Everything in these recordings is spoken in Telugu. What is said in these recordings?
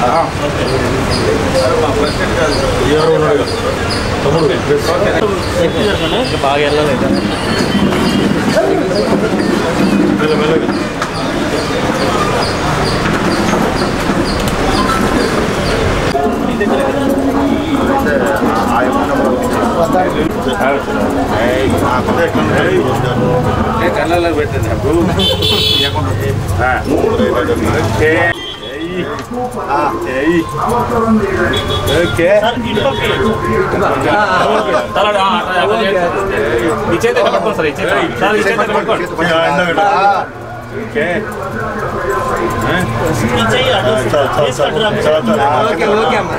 బాగా వెళ్ళలేదు కళ్ళలో పెట్టండి ఓకే ఈ చేతి ఎక్కడ పట్టుకోండి సార్ ఈ చేతి సార్ ఈ చేతి ఎక్కడ పట్టుకోండి ఓకే ఓకే ఓకే అమ్మా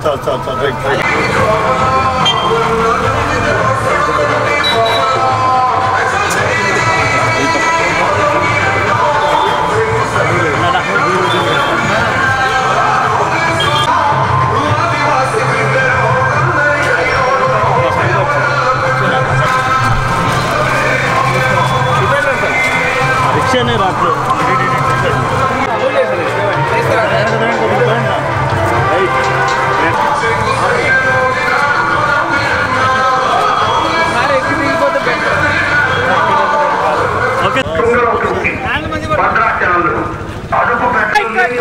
రిక్షానే రావట్లేదు ఓకే భద్రాచలంలో అదుపు పెట్టుకుని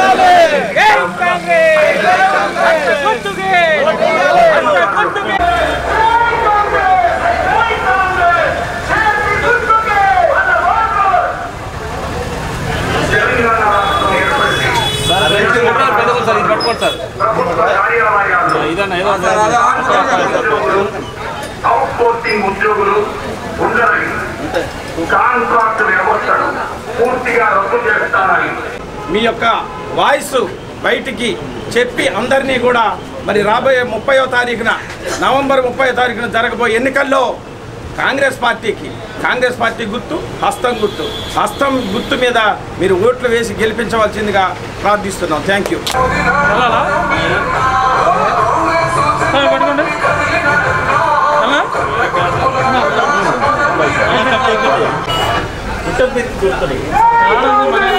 సార్ ఇది పట్టుకోండి సార్ ప్రభుత్వ కార్యాలయాల్లో ఇదన్నా ఏదో అవుట్ సోర్సింగ్ ఉద్యోగులు ఉండరని కాంట్రాక్ట్ వ్యవస్థను పూర్తిగా రద్దు చేస్తానని మీ యొక్క వాయిస్ బయటికి చెప్పి అందరినీ కూడా మరి రాబోయే ముప్పయో తారీఖున నవంబర్ ముప్పై తారీఖున జరగబోయే ఎన్నికల్లో కాంగ్రెస్ పార్టీకి కాంగ్రెస్ పార్టీ గుర్తు హస్తం గుర్తు హస్తం గుర్తు మీద మీరు ఓట్లు వేసి గెలిపించవలసిందిగా ప్రార్థిస్తున్నాం థ్యాంక్ యూ వెళ్ళాలా సార్ పట్టుకోండి వెళ్ళా? ఆడండి మరి.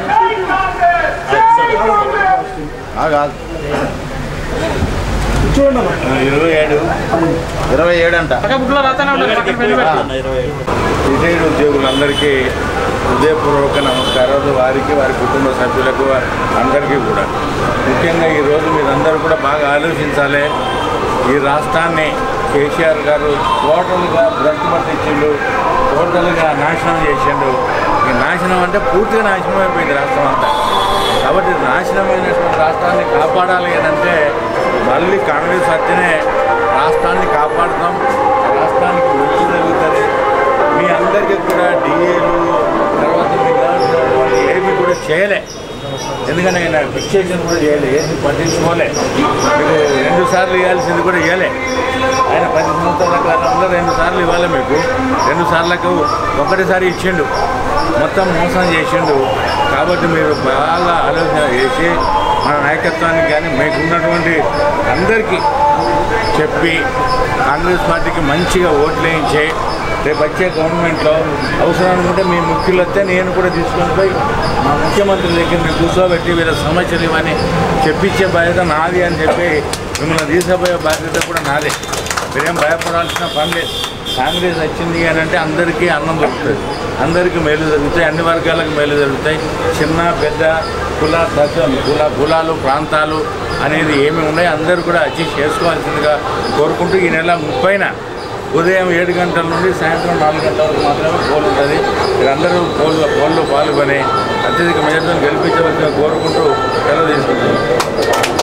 ఇరవై ఏడు ఇరవై ఏడు అంట పక్క బుక్లో రాస్తానే ఉంటుంది పక్కన పెళ్లి పెట్టి రిటైర్డ్ ఉద్యోగులందరికీ హృదయపూర్వక నమస్కారాలు వారికి వారి కుటుంబ సభ్యులకు అందరికీ కూడా ముఖ్యంగా ఈరోజు మీరందరూ కూడా బాగా ఆలోచించాలి ఈ రాష్ట్రాన్ని కేసీఆర్ గారు టోటల్గా భ్రష్టు పట్టించిండు టోటల్గా నాశనం చేసిండు ఈ నాశనం అంటే పూర్తిగా నాశనం అయిపోయింది రాష్ట్రం అంతా కాబట్టి నాశనమైనటువంటి రాష్ట్రాన్ని కాపాడాలి అని అంటే మళ్ళీ కాంగ్రెస్ వచ్చనే రాష్ట్రాన్ని కాపాడుతాం రాష్ట్రానికి మంచి జరుగుతుంది మీ అందరికీ కూడా డిఏలు తర్వాత మీ కావాల్సిన వాళ్ళు ఏమి కూడా చేయలే ఎందుకంటే ఆయన ఫిక్సేషన్ కూడా చేయలే ఏది పట్టించుకోలే మీకు రెండు సార్లు ఇవ్వాల్సింది కూడా ఇవ్వలే ఆయన పది సంవత్సరాల కాలంలో రెండు సార్లు ఇవ్వాలి మీకు రెండు సార్లకు ఒకటిసారి ఇచ్చిండు మొత్తం మోసం చేసిండు కాబట్టి మీరు బాగా ఆలోచన చేసి మన నాయకత్వానికి కానీ మీకు ఉన్నటువంటి అందరికీ చెప్పి కాంగ్రెస్ పార్టీకి మంచిగా ఓట్లు వేయించి రేపు వచ్చే గవర్నమెంట్లో అవసరం అనుకుంటే మీ ముఖ్యులు వస్తే నేను కూడా తీసుకొని పోయి మా ముఖ్యమంత్రి దగ్గర మీరు కూర్చోబెట్టి వీళ్ళ సమస్యలు ఇవన్నీ చెప్పించే బాధ్యత నాది అని చెప్పి మిమ్మల్ని తీసుకుపోయే బాధ్యత కూడా నాదే మీరేం భయపడాల్సిన పని లేదు కాంగ్రెస్ వచ్చింది అని అంటే అందరికీ అన్నం దొరుకుతుంది అందరికీ మేలు జరుగుతాయి అన్ని వర్గాలకు మేలు జరుగుతాయి చిన్న పెద్ద కుల దశ కుల కులాలు ప్రాంతాలు అనేది ఏమి ఉన్నాయి అందరూ కూడా అచీవ్ చేసుకోవాల్సిందిగా కోరుకుంటూ ఈ నెల ముప్పైన ఉదయం ఏడు గంటల నుండి సాయంత్రం నాలుగు గంటల వరకు మాత్రమే పోల్ ఉంటుంది మీరందరూ పోల్ పోల్లో పాల్గొని అత్యధిక మెజార్టీని గెలిపించవలసిందిగా కోరుకుంటూ సెలవు తీసుకుంటున్నాం